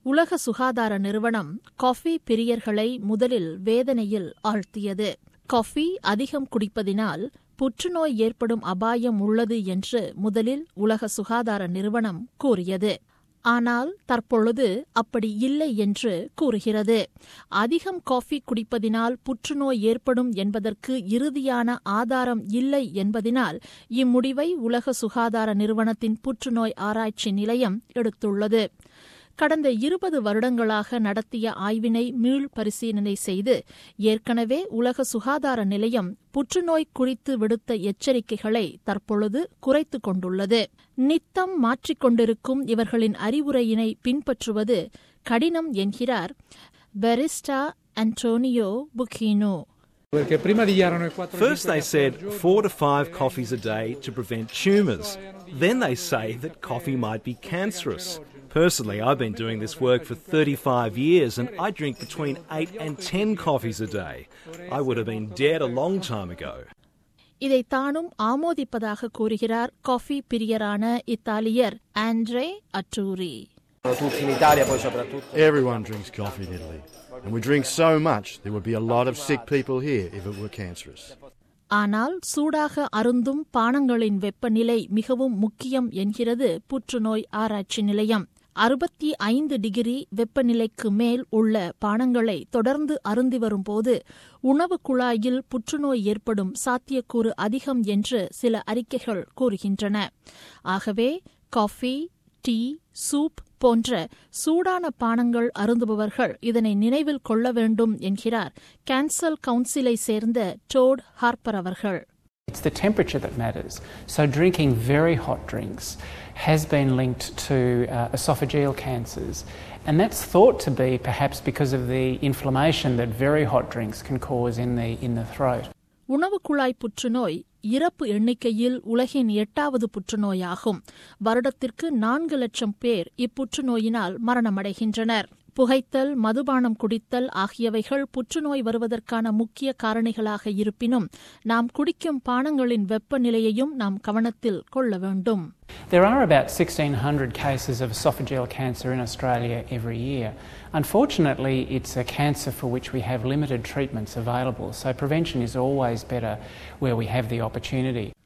உலக சுகாதார நிறுவனம் காஃபி பிரியர்களை முதலில் வேதனையில் ஆழ்த்தியது காஃபி அதிகம் குடிப்பதினால் புற்றுநோய் ஏற்படும் அபாயம் உள்ளது என்று முதலில் உலக சுகாதார நிறுவனம் கூறியது ஆனால் தற்பொழுது அப்படி இல்லை என்று கூறுகிறது அதிகம் காஃபி குடிப்பதினால் புற்றுநோய் ஏற்படும் என்பதற்கு இறுதியான ஆதாரம் இல்லை என்பதினால் இம்முடிவை உலக சுகாதார நிறுவனத்தின் புற்றுநோய் ஆராய்ச்சி நிலையம் எடுத்துள்ளது கடந்த இருபது வருடங்களாக நடத்திய ஆய்வினை மீள் பரிசீலனை செய்து ஏற்கனவே உலக சுகாதார நிலையம் புற்றுநோய் குறித்து விடுத்த எச்சரிக்கைகளை தற்பொழுது குறைத்துக் கொண்டுள்ளது நித்தம் மாற்றிக்கொண்டிருக்கும் இவர்களின் அறிவுரையினை பின்பற்றுவது கடினம் என்கிறார் பெரிஸ்டா அன்டோனியோ புகினோ First, they said four to five coffees a day to prevent tumours. Then they say that coffee might be cancerous. Personally, I've been doing this work for 35 years and I drink between 8 and 10 coffees a day. I would have been dead a long time ago. இதை தானும் ஆமோதிப்பதாக கூறுகிறார் coffee பிரியரான இத்தாலியர் Andre அட்டூரி Everyone drinks coffee in Italy. And we drink so much, there would be a lot of sick people here if it were cancerous. ஆனால் சூடாக அருந்தும் பானங்களின் வெப்பநிலை மிகவும் முக்கியம் என்கிறது புற்றுநோய் ஆராய்ச்சி நிலையம் அறுபத்தி ஐந்து டிகிரி வெப்பநிலைக்கு மேல் உள்ள பானங்களை தொடர்ந்து அருந்தி வரும்போது உணவு குழாயில் புற்றுநோய் ஏற்படும் சாத்தியக்கூறு அதிகம் என்று சில அறிக்கைகள் கூறுகின்றன ஆகவே காஃபி டீ சூப் போன்ற சூடான பானங்கள் அருந்துபவர்கள் இதனை நினைவில் கொள்ள வேண்டும் என்கிறார் கேன்சல் கவுன்சிலை சேர்ந்த டோட் ஹார்ப்பர் அவர்கள் It's the temperature that matters. So, drinking very hot drinks has been linked to uh, esophageal cancers, and that's thought to be perhaps because of the inflammation that very hot drinks can cause in the, in the throat. உணவு குழாய் புற்றுநோய் இறப்பு எண்ணிக்கையில் உலகின் எட்டாவது புற்றுநோயாகும் வருடத்திற்கு நான்கு லட்சம் பேர் இப்புற்றுநோயினால் மரணமடைகின்றனர் புகைத்தல் மதுபானம் குடித்தல் ஆகியவைகள் புற்றுநோய் வருவதற்கான முக்கிய காரணிகளாக இருப்பினும் நாம் குடிக்கும் பானங்களின் வெப்பநிலையையும் நாம் கவனத்தில் கொள்ள வேண்டும் There are about 1,600 cases of esophageal cancer in Australia every year. Unfortunately, it's a cancer for which we have limited treatments available, so prevention is always better where we have the opportunity.